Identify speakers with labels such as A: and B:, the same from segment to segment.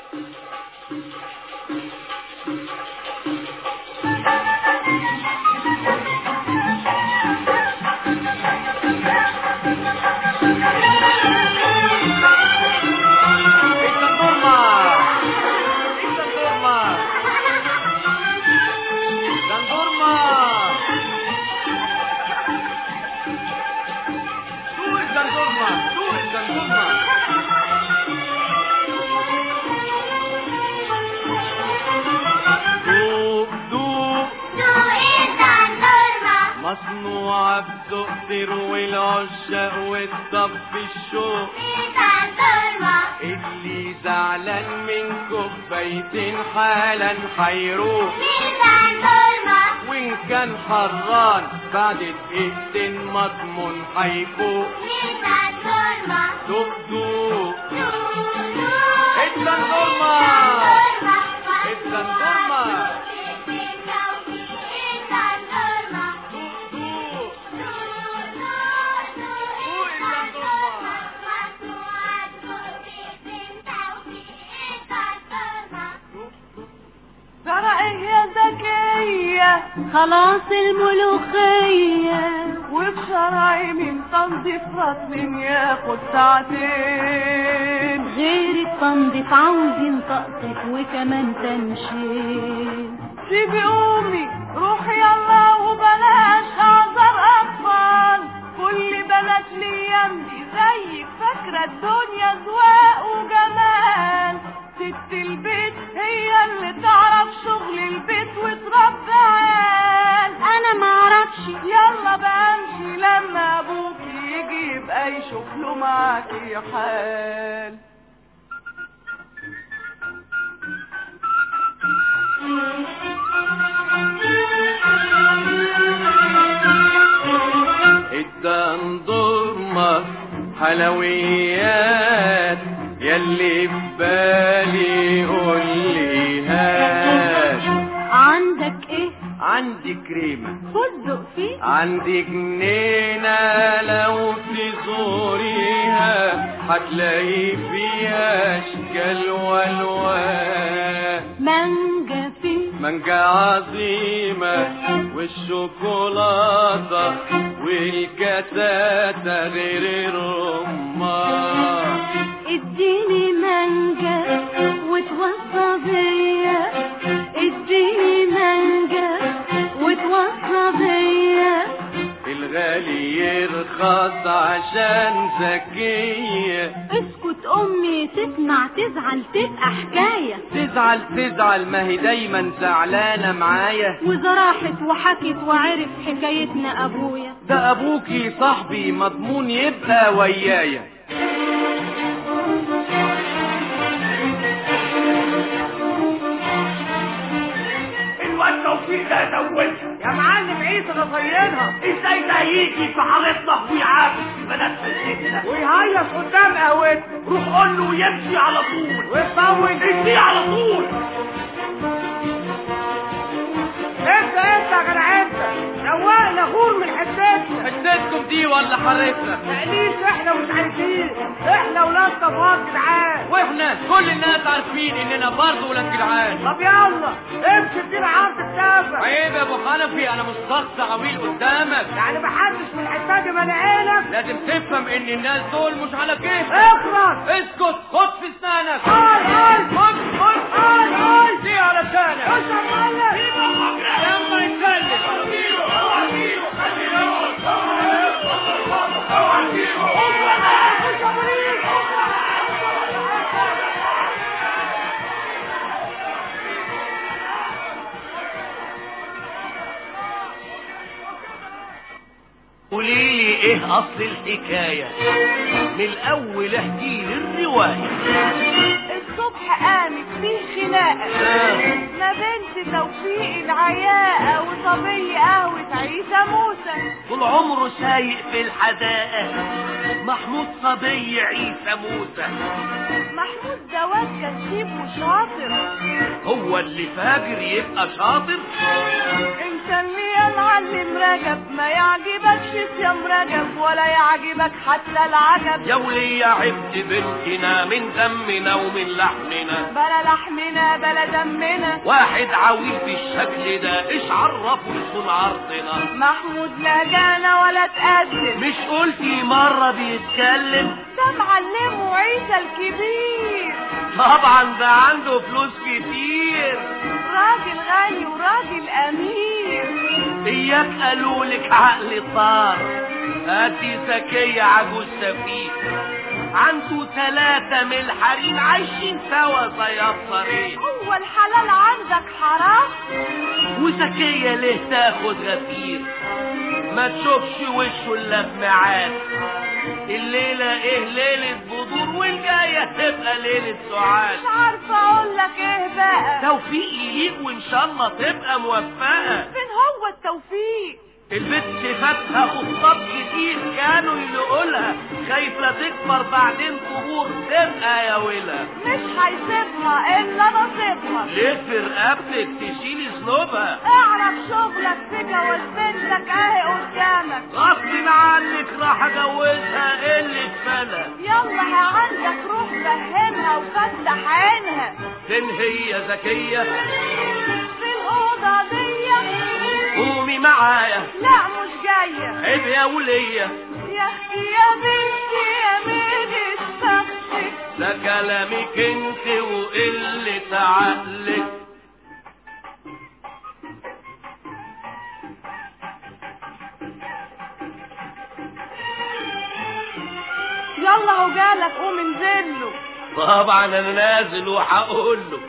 A: مصنوعة بتقدر والعشاق والطب الشوق اللي زعلان من كوبايتين حالا حيروح وان كان حران بعد دقيقتين مضمون حيفوق دوق دوق الزنجرمة الزنجرمة
B: ترى ايه يا زكية
C: خلاص الملوخية
B: وبشرعي من تنظيف رسم ياخد ساعتين
C: غير التنظيف عاوزين طقطف وكمان تنشين
B: سيبي امي روحي يلا وبلاش اعذر اطفال كل بنات ليامدي زيك فاكرة الدنيا زواق وجمال ست البيت هي اللي تعرف شغل البيت وتربي عيال
C: انا ما اعرفش
B: يلا بقى امشي لما ابوك يجي يبقى يشوف له معاكي حال
A: الدندورمة حلويات يلي في بالي قولي هات
C: عندك ايه
A: عندي كريمة
C: فستق فيه
A: عندي جنينة لو تزوريها هتلاقي فيها اشكال والوان
C: مانجا فيه
A: مانجا عظيمة والشوكولاتة والكتاتة غير الرمان
C: اديني مانجا وتوصى بيا اديني مانجا وتوصى بيا
A: الغالي يرخص عشان ذكية
C: اسكت امي تسمع تزعل تبقى حكاية
A: تزعل تزعل ما هي دايما زعلانة معايا
C: وإذا راحت وحكت وعرف حكايتنا ابويا
A: ده ابوكي صاحبي مضمون يبقى ويايا
D: الواد توفيق ده زوجها
B: يا معلم عيسى ده طينها
D: ازاي ده يجي في حارتنا ويعاكس في بنات حلتنا
B: ويهيص قدام قهوتنا
D: روح قول له يمشي على طول
B: ويطول
D: امشي على طول
B: انت انت يا جدع انت سواقنا غور من حتتنا
A: حتتكم دي ولا حارتنا
B: تقليش احنا مش عارفين احنا ولاد طباخ جدعان
A: واحنا كل الناس عارفين اننا برضه ولاد جدعان
B: طب يلا امشي ادينا عرض كتافك
A: عيب يا ابو حنفي انا مش شخص عويل قدامك
B: يعني محدش من الحته دي مالي عينك
A: لازم تفهم ان الناس دول مش على كيفك
B: اخرس
A: اسكت خد في اسنانك
B: هاي هاي
A: خد خد
B: هاي هاي
A: دي على لسانك
B: خش يا معلم
A: لما يتكلم
B: خش يا مريض
D: قولي لي ايه اصل الحكايه من الاول احكي لي الروايه
B: الصبح قامت فيه خناقه ما بنت توفيق العياقه وصبي قهوه عيسى موسى
D: طول عمره سايق في الحدائق محمود صبي عيسى موسى
B: محمود ده واد كشيف وشاطر
D: هو اللي فاجر يبقى شاطر
B: انت مستني يا معلم رجب ما يعجبكش صيام رجب ولا يعجبك حتى العجب
D: يا ولية عبد بنتنا من دمنا ومن لحمنا
B: بلا لحمنا بلا دمنا
D: واحد عويل بالشكل ده ايش عرفه يكون عرضنا
B: محمود لا جانا ولا تقدم
D: مش قلتي مرة بيتكلم
B: ده معلمه عيسى الكبير
D: طبعا ده عنده فلوس كتير
B: راجل غني وراجل امير
D: اياك قالوا لك عقل طار هاتي زكية عجوز سفيه عنده ثلاثة من الحريم عايشين سوا زي الطريق
B: هو الحلال عندك حرام
D: وزكية ليه تاخد غفير ما تشوفش وشه الا في ميعاد الليلة ايه ليلة بدور والجاية تبقى ليلة سعاد
B: مش عارفه اقول لك ايه بقى
D: توفيق يليق وان شاء الله تبقى موفقة
B: فين هو التوفيق
D: البت فاتها خطاب كتير كانوا يقولها خايفة تكبر بعدين قبور تبقى يا ولا
B: مش هيسيبها الا نصيبها
D: ليه في رقبتك تشيلي ذنوبها
B: اعرف شغلك في جواز بنتك اهي قدامك
D: غصب عنك راح اجوزها اللي فلا
B: يلا يا عندك روح فهمها وفتح عينها
D: فين هي ذكية
B: في الأوضة دي
D: قومي معايا
B: لا مش جاية
D: عيب يا ولية
B: يا اختي يا بنتي يا ميدة فخشك
D: ده كلامك انت وقلة عقلك
B: يلا هو جالك قوم انزل له
D: طبعا انا نازل وهقول له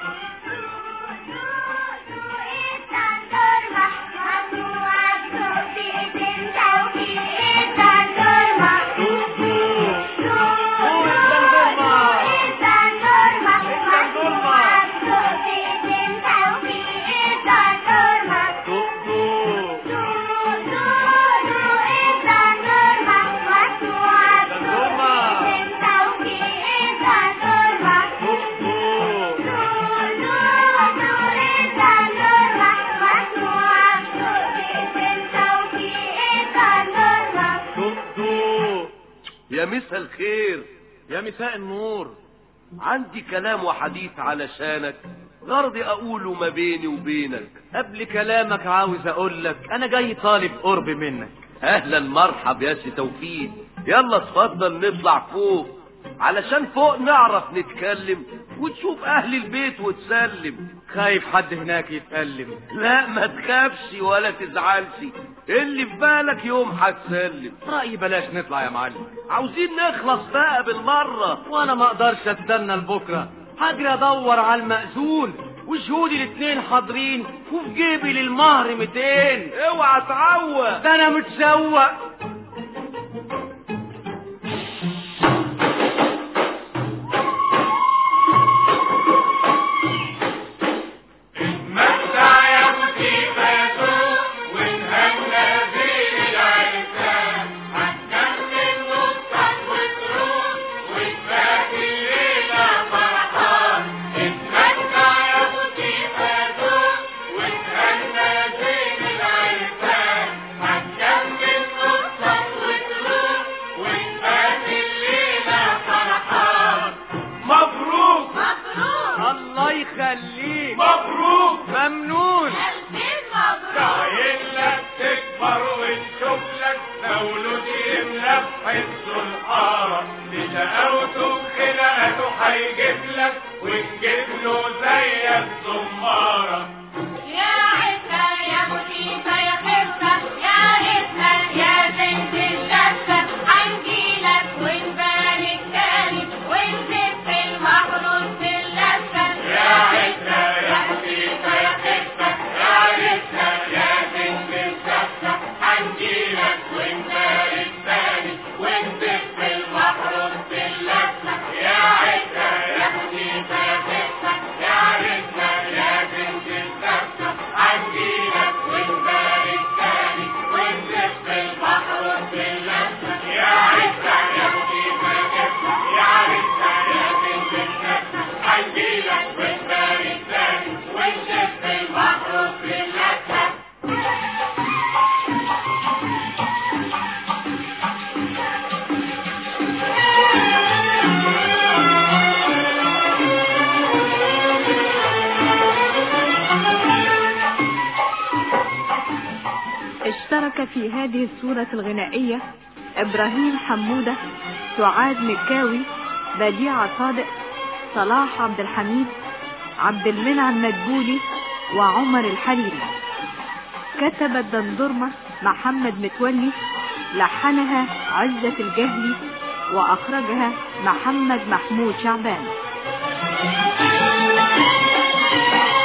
D: يا مسا الخير يا مساء النور عندي كلام وحديث علشانك غرضي اقوله ما بيني وبينك
A: قبل كلامك عاوز اقول لك انا جاي طالب قرب منك
D: اهلا مرحب يا سي توفيق يلا اتفضل نطلع فوق علشان فوق نعرف نتكلم وتشوف اهل البيت وتسلم
A: خايف حد هناك يتألم
D: لا ما تخافش ولا تزعلش اللي في بالك يوم هتسلم
A: رأيي بلاش نطلع يا معلم
D: عاوزين نخلص بقى بالمرة
A: وانا ما اقدرش استنى لبكره هجري ادور على المأذون وشهودي الاتنين حاضرين وفي جيبي للمهر 200
D: اوعى تعوق
A: ده انا متسوق
E: اتمتع يا موسيقى وتهنى زين العرسان هتكمل نصك وتروح وتبات الليلة فرحان اتمتع يا موسيقى وتهنى زين العرسان هتكمل نصك وتروح وتبات الليلة فرحان
D: مبروك
A: الله يخليك
E: مبروك
A: ممنون
E: عيلك تكبر ونشوف لك مولود يملى بحس الحارة بشقاوته بخلقته هيجيب لك وتجيب له زي الزمارة
F: يا عزة يا مصيبة يا خفة يا عزة يا بنت اللفة هنجيلك ونبارك تاني ونزف المحروس باللفة
E: يا عزة يا مصيبة يا خفة يا عزة يا بنت الزفة هنجيلك ونبارك تاني ونزف المحروس باللفة يا عزة يا مصيبة يا خفة يا عزة يا بنت الزفة
G: اشترك في هذه الصورة الغنائية إبراهيم حمودة سعاد مكاوي بديعة صادق صلاح عبد الحميد عبد المنعم مدبولي وعمر الحريري كتب الدندرمة محمد متولي لحنها عزة الجهلي وأخرجها محمد محمود شعبان